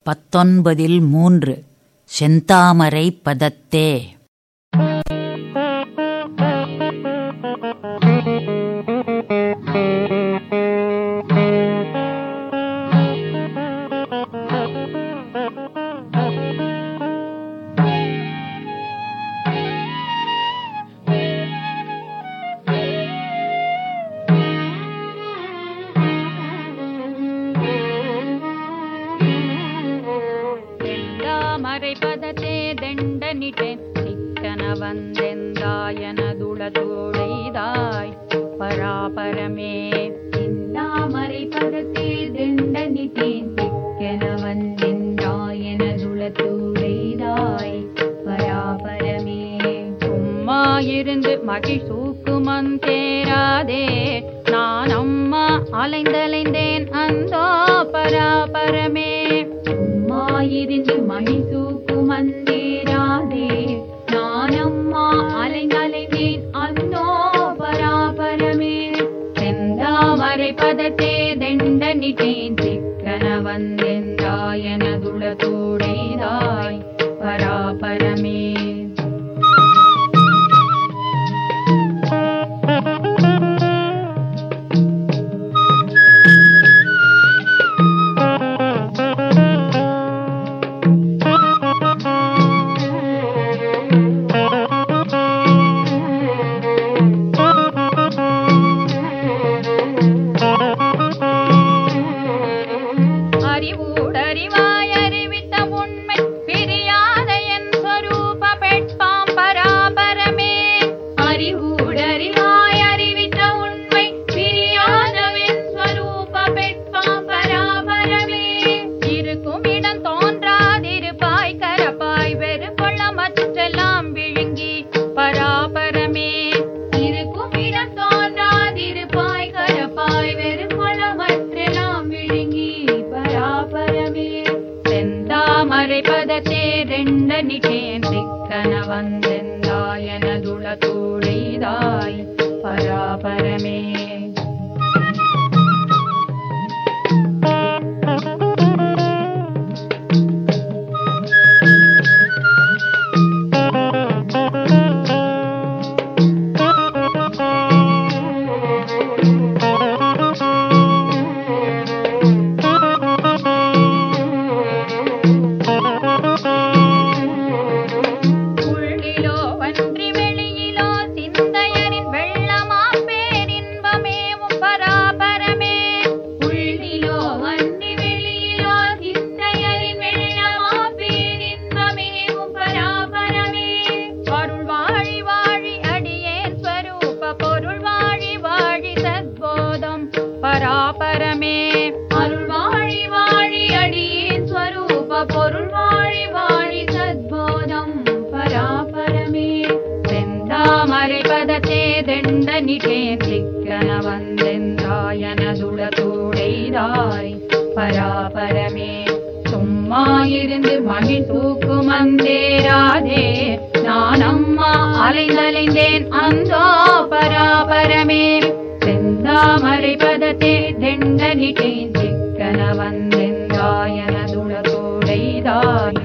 பத்தொன்பதில் மூன்று செந்தாமரை பதத்தே ಎಂದಾಮರೆ ಪದತೆ ದಂಡನಿಟೆ ಸಿಕ್ಕನ ವಂದೆಂದಾಯನದುಳ ತೋಡೈದಾಯ್ ಪರಾಪರಮೇ ಎಂದಾಮರೆ ಪದತೆ ದಂಡನಿಟೆ ಸಿಕ್ಕನ ವಂದென்றாயனதுள தூடைதாய் பராபரமே சும்மா இருந்து மகிழ்சூக்குமம் தேராதே நான் அம்மா அலைந்தலைந்தேன் அந்தோ பராபரமே சும்மா இருந்து மகிழ்சூக்குமம் தேராதே நான் அம்மா அலைந்தலைந்தேன் அந்தோ பராபரமே செந்தாமரை பதத்தே தெண்டனிட்டேன் சிக்கன வந்தென்றாயனதுள தூடைதாய் பராபரமே அறிவூடறிவாய் அறிவித்த உண்மை பிரியாத என் ஸ்வரூப பெட்பாம் பராபரமே அறிவூடறிவாய் அறிவித்த உண்மை பிரியாத என் ஸ்வரூப பெட்பாம் பராபரமே இருக்கும் இடம் தோன்றாதிருப்பாய் கரப்பாய் வெறுப்பொள்ள மற்றெல்லாம் விழுங்கி பராபரமே இருக்கும் இடம் தோன்றாதிருப்பாய் கரப்பாய் வெறுப்பொள்ள மற்றெல்லாம் விழுங்கி பராபரமே செந்தாமரை பதத்தே ரெண்டனிட்டேன் சிக்கன வந்தெந்தாயனதுள தூடைதாய் பராபரமே உள்ளிலோ வன்றி வெளியிலோ சிந்தையரின் வெள்ளமா பேரின்பமேவும் பராபரமே உள்ளிலோ வன்றி வெளியிலோ சிந்தையரின் வெள்ளமா பேரின்பமேவும் பராபரமே அருள் வாழி வாழி அடியேன் ஸ்வரூப பொருள் வாழி வாழி சத்போதம் பராபரமே அருள் வாழி வாழி அடியேன் ஸ்வரூப பொருள் வாழி வாழி சத்போதம் பராபரமே செந்தாமரை பதத்தே தெண்டனிட்டேன் சிக்கன வந்தெந்தாயனதுள தூடைதாய் பராபரமே சும்மா இருந்து மணி தூக்கும் அந்தேராதே நான் அம்மா அலைந்தலைந்தேன் அந்தோ பராபரமே செந்தாமரை பதத்தே தெண்டனிட்டேன் சிக்கன வந்தெந்தாயனதுள தூடைதாய்